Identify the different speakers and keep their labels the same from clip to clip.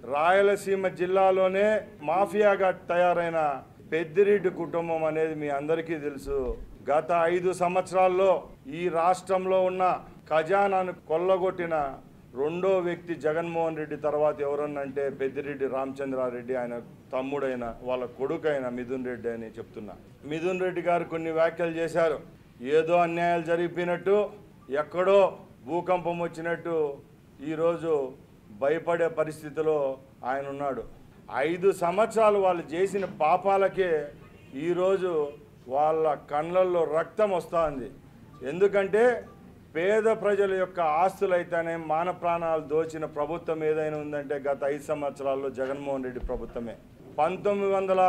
Speaker 1: రాయలసీమ జిల్లాలోనే మాఫియాగా తయారైన పెద్దిరెడ్డి కుటుంబం అనేది మీ అందరికీ తెలుసు గత ఐదు సంవత్సరాల్లో ఈ రాష్ట్రంలో ఉన్న ఖజానాను కొల్లగొట్టిన రెండో వ్యక్తి జగన్మోహన్ రెడ్డి తర్వాత ఎవరన్నంటే పెద్దిరెడ్డి రామచంద్రారెడ్డి ఆయన తమ్ముడైన వాళ్ళ కొడుకైన మిథున్ రెడ్డి అని చెప్తున్నా మిథున్ రెడ్డి గారు కొన్ని వ్యాఖ్యలు చేశారు ఏదో అన్యాయాలు జరిగిపోయినట్టు ఎక్కడో భూకంపం వచ్చినట్టు ఈరోజు భయపడే పరిస్థితిలో ఆయన ఉన్నాడు ఐదు సంవత్సరాలు వాళ్ళు చేసిన పాపాలకే ఈరోజు వాళ్ళ కళ్ళల్లో రక్తం వస్తుంది ఎందుకంటే పేద ప్రజల యొక్క ఆస్తులైతేనే మాన ప్రాణాలు దోచిన ప్రభుత్వం ఏదైనా ఉందంటే గత ఐదు సంవత్సరాల్లో జగన్మోహన్ రెడ్డి ప్రభుత్వమే పంతొమ్మిది వందల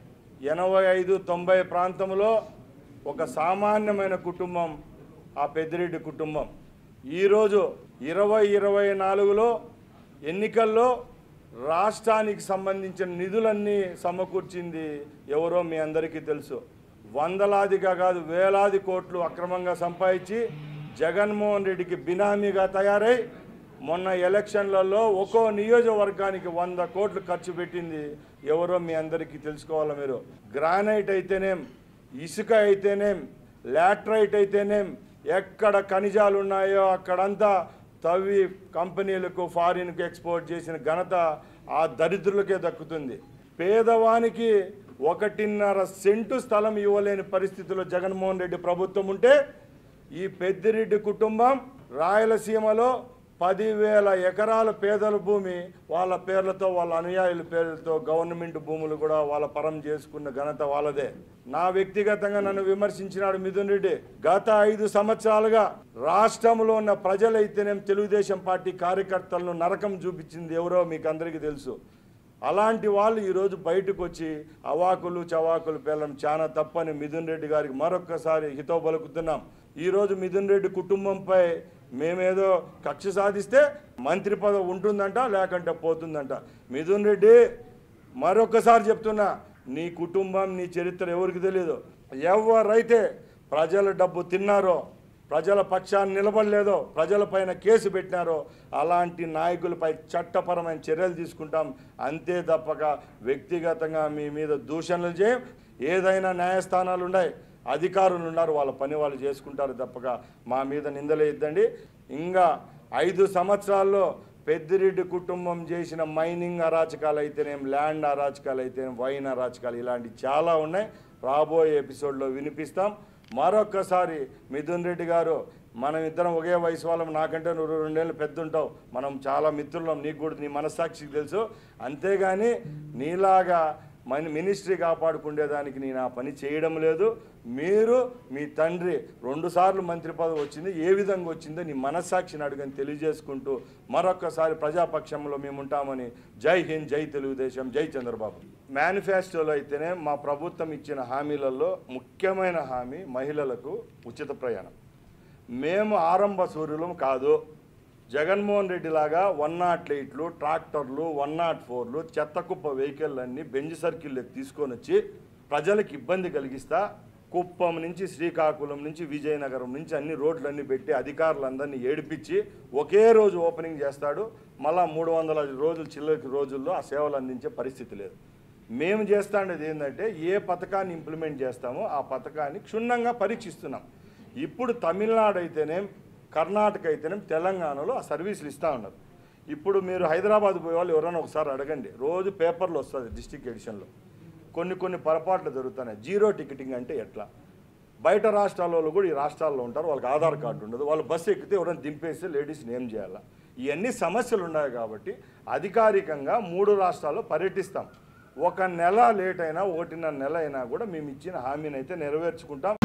Speaker 1: ఎనభై ఐదు తొంభై ప్రాంతంలో ఒక సామాన్యమైన కుటుంబం ఆ పెద్దిరెడ్డి కుటుంబం ఈరోజు ఇరవై ఇరవై నాలుగులో ఎన్నికల్లో రాష్ట్రానికి సంబంధించిన నిధులన్నీ సమకూర్చింది ఎవరో మీ అందరికీ తెలుసు వందలాదిగా కాదు వేలాది కోట్లు అక్రమంగా సంపాదించి జగన్మోహన్ రెడ్డికి బినామీగా తయారై మొన్న ఎలక్షన్లలో ఒక్కో నియోజకవర్గానికి వంద కోట్లు ఖర్చు పెట్టింది ఎవరో మీ అందరికీ తెలుసుకోవాలి మీరు గ్రానైట్ అయితేనేం ఇసుక అయితేనేం లాట్రైట్ అయితేనేం ఎక్కడ ఖనిజాలు ఉన్నాయో అక్కడంతా తవ్వి కంపెనీలకు ఫారిన్కు ఎక్స్పోర్ట్ చేసిన ఘనత ఆ దరిద్రులకే దక్కుతుంది పేదవానికి ఒకటిన్నర సెంటు స్థలం ఇవ్వలేని పరిస్థితిలో జగన్మోహన్ రెడ్డి ప్రభుత్వం ఉంటే ఈ పెద్దిరెడ్డి కుటుంబం రాయలసీమలో పదివేల ఎకరాల పేదల భూమి వాళ్ళ పేర్లతో వాళ్ళ అనుయాయుల పేర్లతో గవర్నమెంట్ భూములు కూడా వాళ్ళ పరం చేసుకున్న ఘనత వాళ్ళదే నా వ్యక్తిగతంగా నన్ను విమర్శించినాడు మిథున్ రెడ్డి గత ఐదు సంవత్సరాలుగా రాష్ట్రంలో ఉన్న ప్రజలైతేనేం తెలుగుదేశం పార్టీ కార్యకర్తలను నరకం చూపించింది ఎవరో మీకు అందరికీ తెలుసు అలాంటి వాళ్ళు ఈరోజు బయటకు వచ్చి అవాకులు చవాకులు పేలడం చాలా తప్పని మిథున్ రెడ్డి గారికి మరొక్కసారి హితో పలుకుతున్నాం ఈరోజు మిథున్ రెడ్డి కుటుంబంపై మేమేదో కక్ష సాధిస్తే మంత్రి పదవి ఉంటుందంట లేకంటే పోతుందంట మిథున్ రెడ్డి మరొక్కసారి చెప్తున్నా నీ కుటుంబం నీ చరిత్ర ఎవరికి తెలియదు ఎవరైతే ప్రజల డబ్బు తిన్నారో ప్రజల పక్షాన్ని నిలబడలేదో ప్రజలపైన కేసు పెట్టినారో అలాంటి నాయకులపై చట్టపరమైన చర్యలు తీసుకుంటాం అంతే తప్పక వ్యక్తిగతంగా మీ మీద దూషణలు చేయం ఏదైనా న్యాయస్థానాలు ఉన్నాయి అధికారులు ఉన్నారు వాళ్ళ పని వాళ్ళు చేసుకుంటారు తప్పక మా మీద నిందలేద్దండి ఇంకా ఐదు సంవత్సరాల్లో పెద్దిరెడ్డి కుటుంబం చేసిన మైనింగ్ అరాచకాలు అయితేనేం ల్యాండ్ అరాచకాలు అయితేనేం వైన్ అరాచకాలు ఇలాంటివి చాలా ఉన్నాయి రాబోయే ఎపిసోడ్లో వినిపిస్తాం మరొక్కసారి మిథున్ రెడ్డి గారు మనం ఇద్దరం ఒకే వయసు వాళ్ళం నాకంటే నువ్వు రెండేళ్ళు పెద్ద ఉంటావు మనం చాలా మిత్రులం నీకు కూడా నీ మనస్సాక్షికి తెలుసు అంతేగాని నీలాగా మన మినిస్ట్రీ కాపాడుకునేదానికి నేను ఆ పని చేయడం లేదు మీరు మీ తండ్రి రెండుసార్లు మంత్రి పదవి వచ్చింది ఏ విధంగా వచ్చిందో నీ మనస్సాక్షిని అడుగని తెలియజేసుకుంటూ మరొక్కసారి ప్రజాపక్షంలో మేము ఉంటామని జై హింద్ జై తెలుగుదేశం జై చంద్రబాబు మేనిఫెస్టోలో అయితేనే మా ప్రభుత్వం ఇచ్చిన హామీలలో ముఖ్యమైన హామీ మహిళలకు ఉచిత ప్రయాణం మేము ఆరంభ సూర్యులం కాదు జగన్మోహన్ రెడ్డి లాగా వన్ నాట్ ఎయిట్లు ట్రాక్టర్లు వన్ నాట్ ఫోర్లు చెత్త కుప్ప వెహికల్ అన్ని బెంజ్ సర్కిల్లోకి తీసుకొని వచ్చి ప్రజలకు ఇబ్బంది కలిగిస్తా కుప్పం నుంచి శ్రీకాకుళం నుంచి విజయనగరం నుంచి అన్ని రోడ్లన్నీ పెట్టి అధికారులందరినీ ఏడిపించి ఒకే రోజు ఓపెనింగ్ చేస్తాడు మళ్ళా మూడు వందల రోజులు చిల్లర రోజుల్లో ఆ సేవలు అందించే పరిస్థితి లేదు మేము చేస్తాండేది ఏంటంటే ఏ పథకాన్ని ఇంప్లిమెంట్ చేస్తామో ఆ పథకాన్ని క్షుణ్ణంగా పరీక్షిస్తున్నాం ఇప్పుడు తమిళనాడు అయితేనేం కర్ణాటక అయితేనేం తెలంగాణలో ఆ సర్వీసులు ఇస్తూ ఉన్నారు ఇప్పుడు మీరు హైదరాబాద్ పోయే వాళ్ళు ఎవరైనా ఒకసారి అడగండి రోజు పేపర్లో వస్తుంది డిస్టిక్ ఎడిషన్లో కొన్ని కొన్ని పొరపాట్లు జరుగుతున్నాయి జీరో టికెటింగ్ అంటే ఎట్లా బయట రాష్ట్రాల వాళ్ళు కూడా ఈ రాష్ట్రాల్లో ఉంటారు వాళ్ళకి ఆధార్ కార్డు ఉండదు వాళ్ళు బస్సు ఎక్కితే ఎవరైనా దింపేస్తే లేడీస్ని ఏం చేయాలా ఇవన్నీ సమస్యలు ఉన్నాయి కాబట్టి అధికారికంగా మూడు రాష్ట్రాల్లో పర్యటిస్తాం ఒక నెల లేట్ అయినా ఒకటిన్నర నెల అయినా కూడా మేము ఇచ్చిన హామీని అయితే నెరవేర్చుకుంటాం